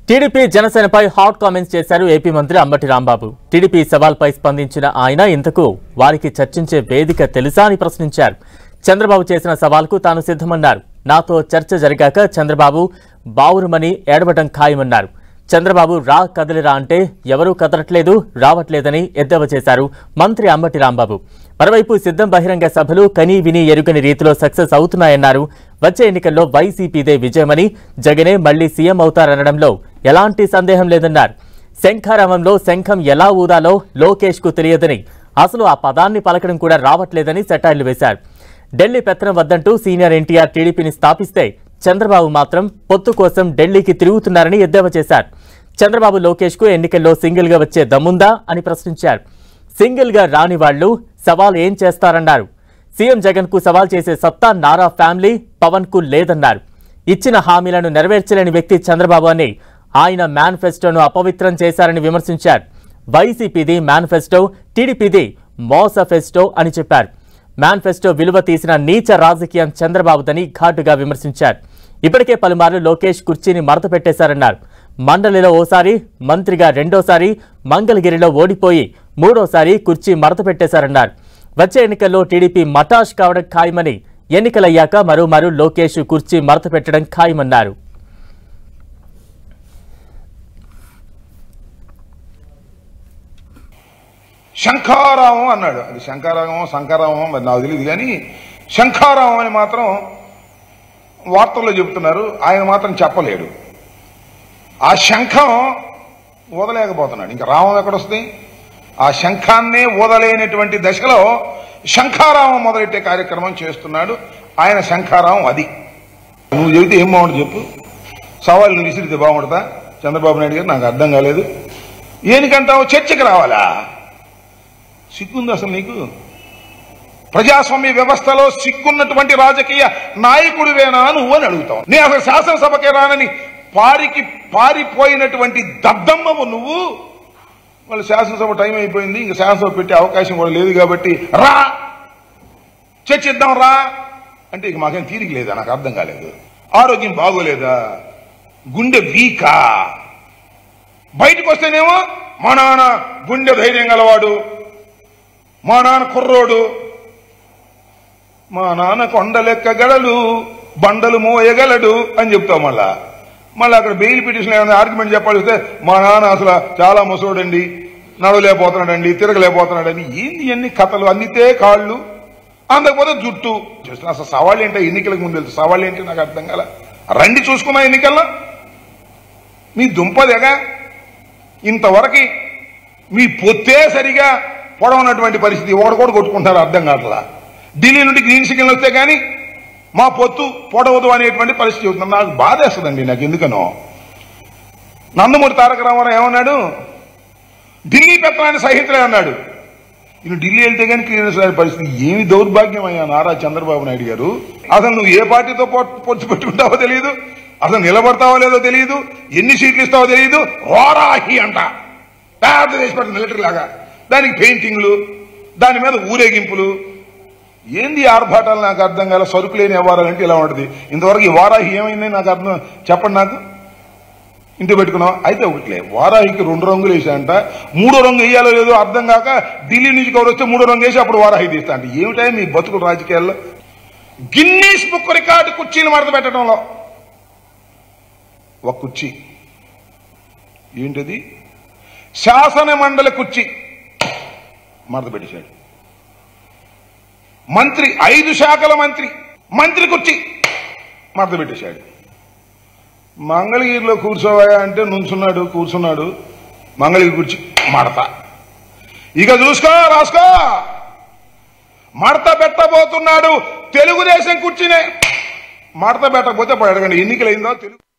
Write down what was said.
TDP జనసేనపై hot comments చేశారు AP మంత్రి అంబటి రాంబాబు టీడీపీ సవాల్పై స్పందించిన ఆయన ఇంతకు వారికి చర్చించే వేదిక తెలుసా అని ప్రశ్నించారు చంద్రబాబు చేసిన సవాల్కు తాను సిద్ధమన్నారు నాతో చర్చ జరిగాక చంద్రబాబు బావురుమని ఏడవటం ఖాయమన్నారు చంద్రబాబు రా కదలిరా అంటే ఎవరూ కదలట్లేదు రావట్లేదని ఎద్దేవా చేశారు మంత్రి అంబటి రాంబాబు మరోవైపు సిద్ధం బహిరంగ సభలు కనీ విని ఎరుగని రీతిలో సక్సెస్ అవుతున్నాయన్నారు వచ్చే ఎన్నికల్లో వైసీపీదే విజయమని జగనే మళ్లీ సీఎం అవుతారనడంలో ఎలాంటి సందేహం లేదన్నారు శంఖారామంలో శంఖం ఎలా ఊదాలో లోకేష్ కు తెలియదని అసలు ఆ పదాన్ని పలకడం కూడా రావట్లేదని సెటైర్లు వేశారు ఢిల్లీ పెత్తనం వద్దంటూ సీనియర్ ఎన్టీఆర్ టీడీపీని స్థాపిస్తే చంద్రబాబు మాత్రం పొత్తు కోసం ఢిల్లీకి తిరుగుతున్నారని ఎద్దేవా చేశారు చంద్రబాబు లోకేష్ కు ఎన్నికల్లో సింగిల్ గా వచ్చే దమ్ముందా అని ప్రశ్నించారు సింగిల్ గా రాని వాళ్లు సవాల్ ఏం చేస్తారన్నారు సీఎం జగన్ కు సవాల్ చేసే సత్తా నారా ఫ్యామిలీ పవన్ కు లేదన్నారు ఇచ్చిన హామీలను నెరవేర్చలేని వ్యక్తి చంద్రబాబు అని ఆయన మేనిఫెస్టోను అపవిత్రం చేశారని విమర్శించారు వైసీపీది మేనిఫెస్టో టీడీపీది మోసఫెస్టో అని చెప్పారు మేనిఫెస్టో విలువ తీసిన నీచ రాజకీయం చంద్రబాబుదని ఘాటుగా విమర్శించారు ఇప్పటికే పలుమార్లు లోకేష్ కుర్చీని మడత పెట్టేశారన్నారు మండలిలో ఓసారి మంత్రిగా రెండోసారి మంగళగిరిలో ఓడిపోయి మూడోసారి కుర్చీ మడత పెట్టేశారన్నారు వచ్చే ఎన్నికల్లో టీడీపీ మటాష్ కావడం ఖాయమని ఎన్నికలయ్యాక మరోమారు లోకేష్ కుర్చీ మడత పెట్టడం ఖాయమన్నారు శంఖారామం అన్నాడు అది శంఖారామం శంఖారామం మరి నాకు తెలియదు కానీ శంఖారామం అని మాత్రం వార్తల్లో చెబుతున్నారు ఆయన మాత్రం చెప్పలేడు ఆ శంఖం ఊదలేకపోతున్నాడు ఇంకా రామం ఎక్కడొస్తుంది ఆ శంఖాన్నే ఊదలేనటువంటి దశలో శంఖారామం మొదలెట్టే కార్యక్రమం చేస్తున్నాడు ఆయన శంఖారామం అది నువ్వు చెబితే ఏం బాగుంటుంది చెప్పు సవాళ్ళు నువ్వు విసిరితే బాగుంటుందా చంద్రబాబు నాయుడు గారు నాకు అర్థం కాలేదు ఏనికంటావు చర్చకి రావాలా సిగ్గుంది అసలు నీకు ప్రజాస్వామ్య వ్యవస్థలో సిగ్గున్నటువంటి రాజకీయ నాయకుడివేనా నువ్వు అని అడుగుతావు నేను అసలు శాసనసభకే రానని పారికి పారిపోయినటువంటి దద్దమ్మవు నువ్వు వాళ్ళు శాసనసభ టైం అయిపోయింది ఇంకా శాసనసభ పెట్టే అవకాశం కూడా లేదు కాబట్టి రా చర్చిద్దాం రా అంటే ఇక మాకేం తీరిక లేదా నాకు అర్థం కాలేదు ఆరోగ్యం బాగోలేదా గుండె వీకా బయటకు వస్తేనేమో మా నాన్న గుండె ధైర్యం గలవాడు మా నాన్న కుర్రోడు మా నాన్న కొండలెక్కగలడు బండలు మోయగలడు అని చెప్తాం మళ్ళా మళ్ళీ అక్కడ బెయిల్ పిటిషన్ ఏమైనా ఆర్గ్యుమెంట్ చెప్పాలి వస్తే మా నాన్న అసలు చాలా ముసోడండి నడవలేకపోతున్నాడండి తిరగలేకపోతున్నాడని ఏంది ఎన్ని కథలు అందితే కాళ్ళు అందకపోతే జుట్టు చూస్తున్నా అసలు సవాళ్ళు ఏంటో ఎన్నికలకు ముందు తెలుసు సవాళ్ళు ఏంటి నాకు అర్థం కాల రండి చూసుకున్నా ఎన్నికల్లో మీ దుంపదేగా ఇంతవరకు మీ పొత్తే సరిగా పొడవనటువంటి పరిస్థితి ఒకటి కూడా కొట్టుకుంటారు అర్థం కావట్లా ఢిల్లీ నుండి గ్రీన్ సిగ్నల్ వస్తే కానీ మా పొత్తు పొడవదు అనేటువంటి పరిస్థితి అవుతుంది నాకు బాధేస్తుందండి నాకు ఎందుకనో నందమూరి తారక రామారావు ఏమన్నాడు ఢిల్లీ పెత్తనాన్ని సహించలే అన్నాడు ఈయన ఢిల్లీ వెళ్తే కానీ క్లియరెన్స్ రాని పరిస్థితి ఏమి దౌర్భాగ్యం అయ్యా నారా చంద్రబాబు నాయుడు గారు అసలు నువ్వు ఏ పార్టీతో పొ- పొత్తు పెట్టుకుంటావో తెలియదు అసలు నిలబడతావో లేదో తెలియదు ఎన్ని సీట్లు ఇస్తావో తెలియదు వారాహి అంట పెద్ద చేసి పెట్టిన మిలిటరీ లాగా దానికి పెయింటింగ్లు దాని మీద ఊరేగింపులు ఏంది ఈ ఆర్భాటాలు నాకు అర్థం కాల సరుకు లేని వ్యవహారాలంటే ఇలా ఉంటుంది ఇంతవరకు ఈ వారాహి ఏమైంది నాకు అర్థం చెప్పండి నాకు ఇంటి పెట్టుకున్నాం అయితే ఒకట్లే వారాహికి రెండు రంగులు వేసాయంట మూడో రంగు వేయాలో లేదో అర్థం కాక ఢిల్లీ నుంచి కవర్ వస్తే మూడో రంగు వేసి అప్పుడు వారాహి తీస్తా అంటే ఏమిటా మీ బతుకులు రాజకీయాల్లో గిన్నీస్ బుక్ రికార్డు కుర్చీలు మడత పెట్టడంలో ఒక కుర్చీ ఏంటది శాసన మండలి కుర్చీ మడత పెట్టేశాడు మంత్రి ఐదు శాఖల మంత్రి మంత్రి కుర్చీ మడత పెట్టేశాడు మంగళగిరిలో కూర్చోవా అంటే నుంచున్నాడు కూర్చున్నాడు మంగళగిరి కుర్చీ మడత ఇక చూసుకో రాసుకో మడత పెట్టబోతున్నాడు తెలుగుదేశం కుర్చీనే మడత పెట్టకపోతే పడగండి ఎన్నికలైందో తెలుగు